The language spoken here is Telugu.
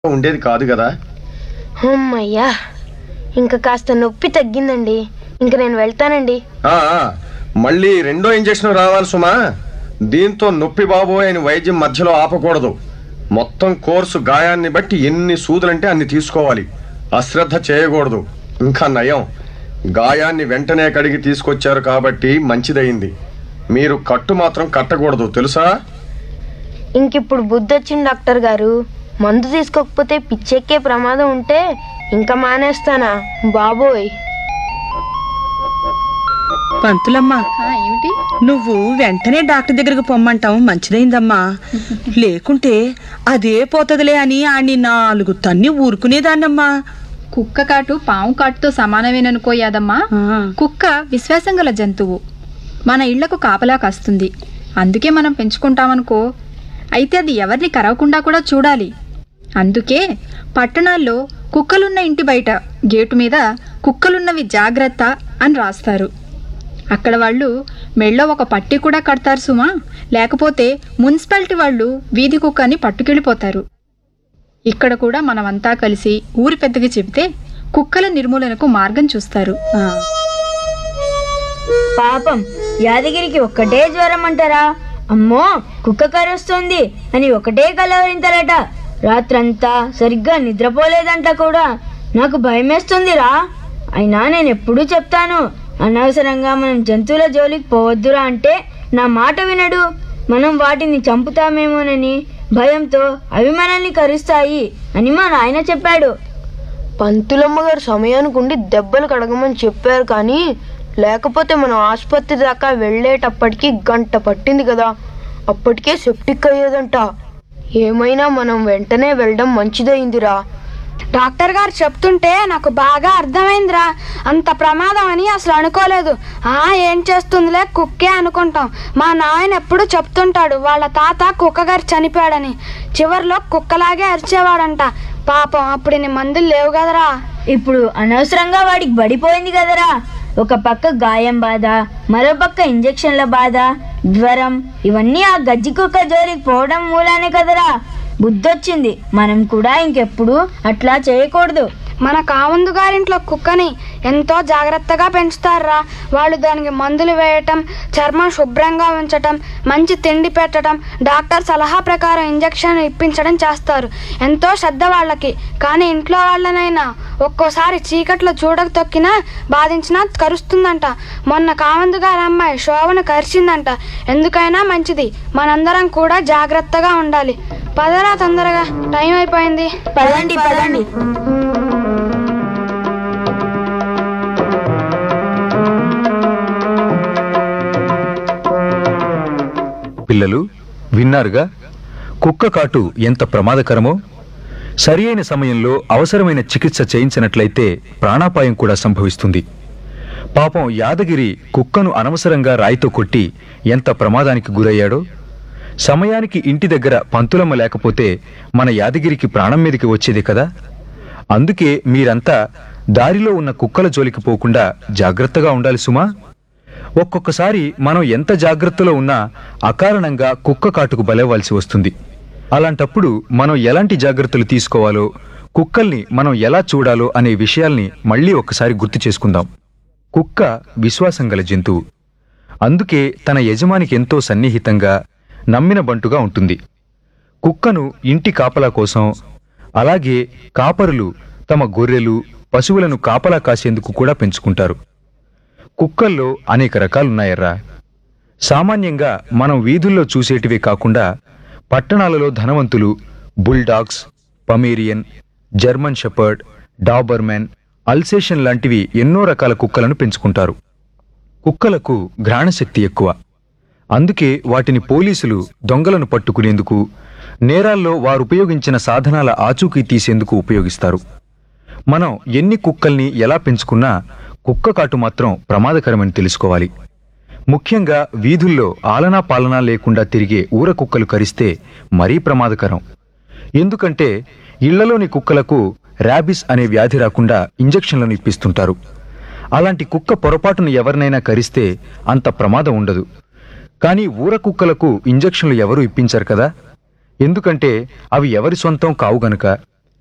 ఉండేది కాదు కదా అమ్మయ్యా ఇంకా కాస్త నొప్పి తగ్గిందండి ఇంక నేను వెళ్తానండి ఆ ఆ, మళ్ళీ రెండో ఇంజెక్షన్ రావాలి సుమా దీంతో నొప్పి బాబోయ్ అని వైద్యం మధ్యలో ఆపకూడదు మొత్తం కోర్సు గాయాన్ని బట్టి ఎన్ని సూదులంటే అన్ని తీసుకోవాలి అశ్రద్ధ చేయకూడదు ఇంకా నయం గాయాన్ని వెంటనే కడిగి తీసుకొచ్చారు కాబట్టి మంచిదయింది మీరు కట్టు మాత్రం కట్టకూడదు తెలుసా ఇంకిప్పుడు బుద్ధి వచ్చింది డాక్టర్ గారు మందు తీసుకోకపోతే పిచ్చెక్కే ప్రమాదం ఉంటే ఇంకా మానేస్తానా బాబోయ్ పంతులమ్మా ఆ, ఏమిటి నువ్వు వెంటనే డాక్టర్ దగ్గరకు పొమ్మంటావు మంచిదైందమ్మా లేకుంటే అదే పోతదిలే అని ఆడిని నాలుగు తన్ని ఊరుకునేదాన్నమ్మా కుక్క కాటు పాము కాటుతో సమానమేననుకో యాదమ్మా ఆ. కుక్క విశ్వాసం గల జంతువు మన ఇళ్లకు కాపలా కాస్తుంది అందుకే మనం పెంచుకుంటామనుకో అయితే అది ఎవరిని కరవకుండా కూడా చూడాలి అందుకే పట్టణాల్లో కుక్కలున్న ఇంటి బయట గేటు మీద కుక్కలున్నవి జాగ్రత్త అని రాస్తారు అక్కడ వాళ్ళు మెళ్ళో ఒక పట్టి కూడా కడతారు సుమా లేకపోతే మున్సిపాలిటీ వాళ్ళు వీధి కుక్కని పట్టుకెళ్ళిపోతారు ఇక్కడ కూడా మనమంతా కలిసి ఊరి పెద్దకి చెబితే కుక్కల నిర్మూలనకు మార్గం చూస్తారు ఆ. పాపం యాదగిరికి ఒక్కటే జ్వరం అంటారా అమ్మో కుక్క కరుస్తుంది అని ఒకటే కలవరింతలట రాత్రంతా సరిగ్గా నిద్రపోలేదంట కూడా నాకు భయమేస్తుందిరా అయినా నేను ఎప్పుడూ చెప్తాను అనవసరంగా మనం జంతువుల జోలికి పోవద్దురా అంటే నా మాట వినడు మనం వాటిని చంపుతామేమోనని భయంతో అవి మనల్ని కరుస్తాయి అని మా నాయన చెప్పాడు పంతులమ్మ గారు సమయానికి ఉండి దెబ్బలు కడగమని చెప్పారు కానీ లేకపోతే మనం ఆసుపత్రి దాకా వెళ్ళేటప్పటికి గంట పట్టింది కదా అప్పటికే సెప్టిక్ అయ్యేదంట ఏమైనా మనం వెంటనే వెళ్ళడం మంచిదయిందిరా డాక్టర్ గారు చెప్తుంటే నాకు బాగా అర్థమైందిరా అంత ప్రమాదం అని అసలు అనుకోలేదు ఆ ఏం చేస్తుందిలే కుక్కే అనుకుంటాం మా నాయన ఎప్పుడు చెప్తుంటాడు వాళ్ళ తాత కుక్క గారు చనిపోయాడని చివర్లో కుక్కలాగే అరిచేవాడంట పాపం అప్పుడు ఇన్ని మందులు లేవు కదరా ఇప్పుడు అనవసరంగా వాడికి బడిపోయింది కదరా ఒక పక్క గాయం బాధ మరో పక్క ఇంజెక్షన్ల బాధ జ్వరం ఇవన్నీ ఆ గజ్జి కుక్క జోలికి పోవడం మూలానే కదరా బుద్ధొచ్చింది మనం కూడా ఇంకెప్పుడు అట్లా చేయకూడదు మన కావందు గారింట్లో కుక్కని ఎంతో జాగ్రత్తగా పెంచుతారా వాళ్ళు దానికి మందులు వేయటం చర్మం శుభ్రంగా ఉంచటం మంచి తిండి పెట్టడం డాక్టర్ సలహా ప్రకారం ఇంజెక్షన్ ఇప్పించడం చేస్తారు ఎంతో శ్రద్ధ వాళ్ళకి కానీ ఇంట్లో వాళ్ళనైనా ఒక్కోసారి చీకట్లో చూడక తొక్కినా బాధించినా కరుస్తుందంట మొన్న కావందు గారి అమ్మాయి శోభను కరిచిందంట ఎందుకైనా మంచిది మనందరం కూడా జాగ్రత్తగా ఉండాలి పదరా తొందరగా టైం అయిపోయింది పదండి పదండి పిల్లలు విన్నారుగా కుక్క కాటు ఎంత ప్రమాదకరమో సరి అయిన సమయంలో అవసరమైన చికిత్స చేయించినట్లయితే ప్రాణాపాయం కూడా సంభవిస్తుంది పాపం యాదగిరి కుక్కను అనవసరంగా రాయితో కొట్టి ఎంత ప్రమాదానికి గురయ్యాడో సమయానికి ఇంటి దగ్గర పంతులమ్మ లేకపోతే మన యాదగిరికి ప్రాణం మీదకి వచ్చేది కదా అందుకే మీరంతా దారిలో ఉన్న కుక్కల జోలికి పోకుండా జాగ్రత్తగా ఉండాలి సుమా ఒక్కొక్కసారి మనం ఎంత జాగ్రత్తలో ఉన్నా అకారణంగా కుక్క కాటుకు బలవ్వాల్సి వస్తుంది అలాంటప్పుడు మనం ఎలాంటి జాగ్రత్తలు తీసుకోవాలో కుక్కల్ని మనం ఎలా చూడాలో అనే విషయాల్ని మళ్ళీ ఒక్కసారి గుర్తు చేసుకుందాం కుక్క విశ్వాసం గల జంతువు అందుకే తన యజమానికి ఎంతో సన్నిహితంగా నమ్మిన బంటుగా ఉంటుంది కుక్కను ఇంటి కాపలా కోసం అలాగే కాపరులు తమ గొర్రెలు పశువులను కాపలా కాసేందుకు కూడా పెంచుకుంటారు కుక్కల్లో అనేక రకాలున్నాయర్రా సామాన్యంగా మనం వీధుల్లో చూసేటివే కాకుండా పట్టణాలలో ధనవంతులు bulldogs Pomeranian German shepherd Doberman Alsatian లాంటివి ఎన్నో రకాల కుక్కలను పెంచుకుంటారు కుక్కలకు ఘ్రాణశక్తి ఎక్కువ అందుకే వాటిని పోలీసులు దొంగలను పట్టుకునేందుకు నేరాల్లో వారు ఉపయోగించిన సాధనాల ఆచూకీ తీసేందుకు ఉపయోగిస్తారు మనం ఎన్ని కుక్కల్ని ఎలా పెంచుకున్నా కుక్క కాటు మాత్రం ప్రమాదకరమని తెలుసుకోవాలి ముఖ్యంగా వీధుల్లో ఆలనా పాలనా లేకుండా తిరిగే ఊర కుక్కలు కరిస్తే మరీ ప్రమాదకరం ఎందుకంటే ఇళ్లలోని కుక్కలకు ర్యాబిస్ అనే వ్యాధి రాకుండా ఇంజెక్షన్లను ఇప్పిస్తుంటారు అలాంటి కుక్క పొరపాటును ఎవరినైనా కరిస్తే అంత ప్రమాదం ఉండదు కానీ ఊర కుక్కలకు ఇంజెక్షన్లు ఎవరూ ఇప్పించరు కదా ఎందుకంటే అవి ఎవరి సొంతం కావు గనుక